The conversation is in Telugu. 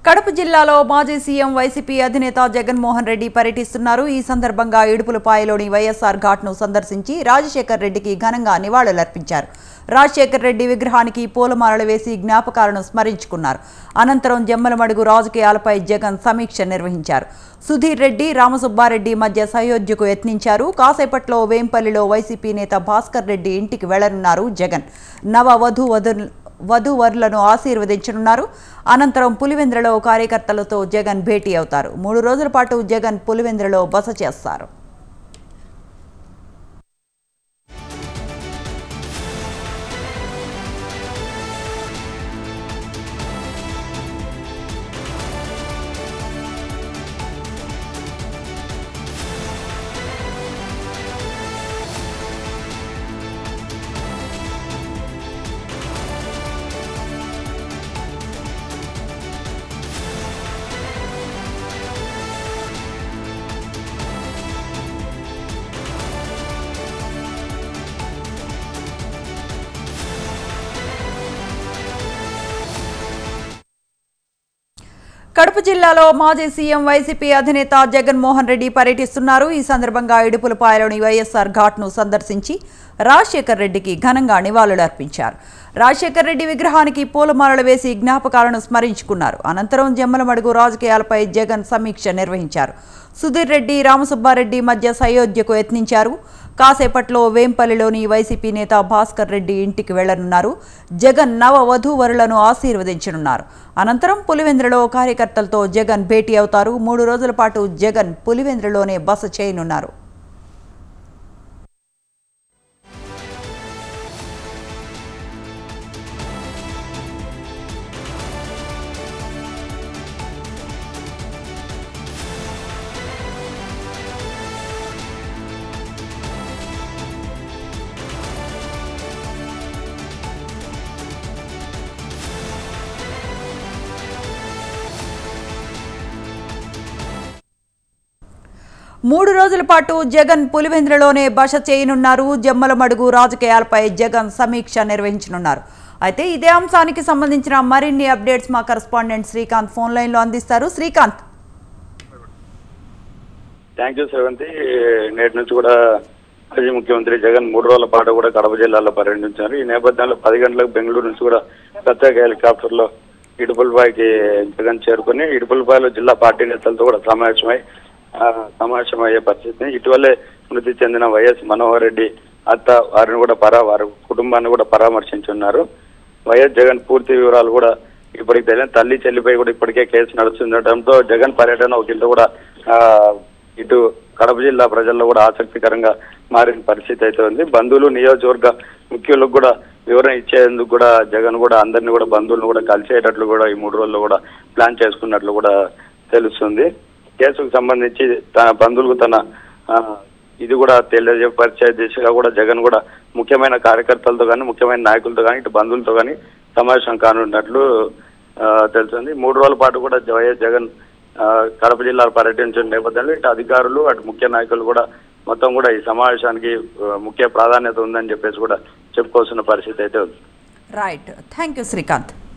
కడప జిల్లాలో మాజీ సీఎం వైసీపీ అధినేత జగన్మోహన్ రెడ్డి పర్యటిస్తున్నారు ఈ సందర్భంగా ఇడుపులపాయలోని వైఎస్ఆర్ ఘాట్ను సందర్శించి రాజశేఖర్ రెడ్డికి ఘనంగా నివాళులర్పించారు రాజశేఖర్ రెడ్డి విగ్రహానికి పూలమాలలు వేసి జ్ఞాపకాలను స్మరించుకున్నారు అనంతరం జమ్మలమడుగు రాజకీయాలపై జగన్ సమీక్ష నిర్వహించారు సుధీర్ రెడ్డి రామసుబ్బారెడ్డి మధ్య సయోధ్యకు యత్నించారు కాసేపట్లో వేంపల్లిలో వైసీపీ నేత భాస్కర్ రెడ్డి ఇంటికి వెళ్లనున్నారు జగన్ నవ వధు వధు వధూవరులను ఆశీర్వదించనున్నారు అనంతరం పులివెందులలో కార్యకర్తలతో జగన్ భేటీ అవుతారు మూడు రోజుల పాటు జగన్ పులివెందులలో బస చేస్తారు కడప జిల్లాలో మాజీ సీఎం వైసీపీ అధినేత జగన్మోహన్ రెడ్డి పర్యటిస్తున్నారు ఈ సందర్భంగా ఇడుపులపాయలోని వైఎస్ఆర్ ఘాట్ను సందర్శించి రాజశేఖర్ రెడ్డికి ఘనంగా నివాళులర్పించారు రాజశేఖర్ రెడ్డి విగ్రహానికి పూలమాలలు వేసి జ్ఞాపకాలను స్మరించుకున్నారు అనంతరం జమ్మలమడుగు రాజకీయాలపై జగన్ సమీక్ష నిర్వహించారు సుధీర్ రెడ్డి రామసుబ్బారెడ్డి మధ్య సయోధ్యకు యత్నించారు కాసేపట్లో వేంపల్లిలోని వైసీపీ నేత భాస్కర్ రెడ్డి ఇంటికి వెళ్లనున్నారు జగన్ నవ వధూవరులను ఆశీర్వదించనున్నారు అనంతరం పులివెందులలో కార్యకర్తలతో జగన్ భేటీ అవుతారు మూడు రోజుల పాటు జగన్ పులివెందులలోనే బస చేయనున్నారు మూడు రోజుల పాటు జగన్ పులివెందులలోనే బస చేయనున్నారు జమ్మలమడుగు రాజకీయాలపై జగన్ సమీక్ష నిర్వహించనున్నారు అయితే ఇదే అంశానికి సంబంధించిన మరిన్ని అప్డేట్స్ మా కరస్పాండెంట్ శ్రీకాంత్ ఫోన్ లైన్లో అందిస్తారు శ్రీకాంత్ థ్యాంక్ యూ శ్రవంతి నేటి నుంచి కూడా మాజీ ముఖ్యమంత్రి జగన్ మూడు రోజుల పాటు కూడా కడప జిల్లాలో పర్యటించారు ఈ నేపథ్యంలో పది గంటలకు బెంగళూరు నుంచి కూడా ప్రత్యేక హెలికాప్టర్ లో ఇడుపులపాయకి జగన్ చేరుకుని ఇడుపులపాయలో జిల్లా పార్టీ నేతలతో కూడా సమావేశమై ఆ, సమావేశమయ్యే పరిస్థితి ఇటీవలే మృతి చెందిన వైఎస్ మనోహర్ రెడ్డి అత్త వారిని కూడా పరా వారి కుటుంబాన్ని కూడా పరామర్శించున్నారు వైఎస్ జగన్ పూర్తి వివరాలు కూడా ఇప్పటికి తెలియదు తల్లి చెల్లిపై కూడా ఇప్పటికే కేసు నడుస్తుండటంతో జగన్ పర్యటన ఒక ఇంత కూడా ఆ, ఇటు కడప జిల్లా ప్రజల్లో కూడా ఆసక్తికరంగా మారిన పరిస్థితి అయితే ఉంది బంధువులు నియోజకవర్గ ముఖ్యులకు కూడా వివరణ ఇచ్చేందుకు కూడా జగన్ కూడా అందరినీ కూడా బంధువులను కూడా కలిసేటట్లు కూడా ఈ మూడు రోజుల్లో కూడా ప్లాన్ చేసుకున్నట్లు కూడా తెలుస్తుంది కేసుకు సంబంధించి తన బంధువులకు తన ఆ, ఇది కూడా తెలియజేపరిచే దిశగా కూడా జగన్ కూడా ముఖ్యమైన కార్యకర్తలతో కానీ ముఖ్యమైన నాయకులతో కానీ ఇటు బంధువులతో కానీ సమావేశం కానున్నట్లు ఆ, తెలుస్తుంది మూడు రోజుల పాటు కూడా వైఎస్ జగన్ ఆ, కడప జిల్లాలో పర్యటించిన నేపథ్యంలో ఇటు అధికారులు అటు ముఖ్య నాయకులు కూడా మొత్తం కూడా ఈ సమావేశానికి ఆ, ముఖ్య ప్రాధాన్యత ఉందని చెప్పేసి కూడా చెప్పుకోవాల్సిన పరిస్థితి అయితే ఉంది రైట్ థ్యాంక్ యూ శ్రీకాంత్